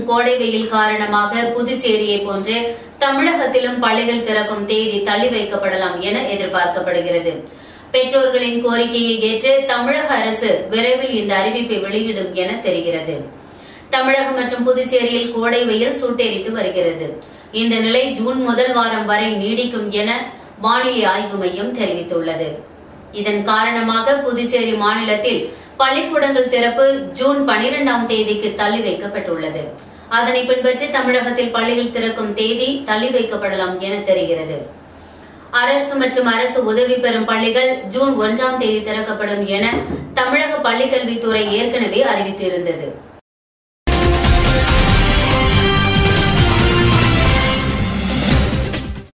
கோடை வெயில் காரணமாக புதுச்சேரியை போன்று தமிழகத்திலும் பள்ளிகள் திறக்கும் தேதி தள்ளி வைக்கப்படலாம் என எதிர்பார்க்கப்படுகிறது பெற்றோர்களின் கோரிக்கையை ஏற்று தமிழக அரசு விரைவில் இந்த அறிவிப்பை வெளியிடும் என தெரிகிறது தமிழகம் மற்றும் புதுச்சேரியில் கோடை வெயில் சூட்டெரித்து வருகிறது இந்த நிலை ஜூன் முதல் வாரம் வரை நீடிக்கும் என வானிலை ஆய்வு மையம் தெரிவித்துள்ளது இதன் காரணமாக புதுச்சேரி மாநிலத்தில் பள்ளிக்கூடங்கள் திறப்பு ஜூன் பனிரெண்டாம் தேதிக்கு தள்ளி வைக்கப்பட்டுள்ளது அதனை பின்பற்றி தமிழகத்தில் பள்ளிகள் திறக்கும் தேதி தள்ளி வைக்கப்படலாம் என தெரிகிறது அரசு மற்றும் அரசு உதவி பெறும் பள்ளிகள் ஜூன் ஒன்றாம் தேதி திறக்கப்படும் என தமிழக பள்ளிக்கல்வித்துறை ஏற்கனவே அறிவித்திருந்தது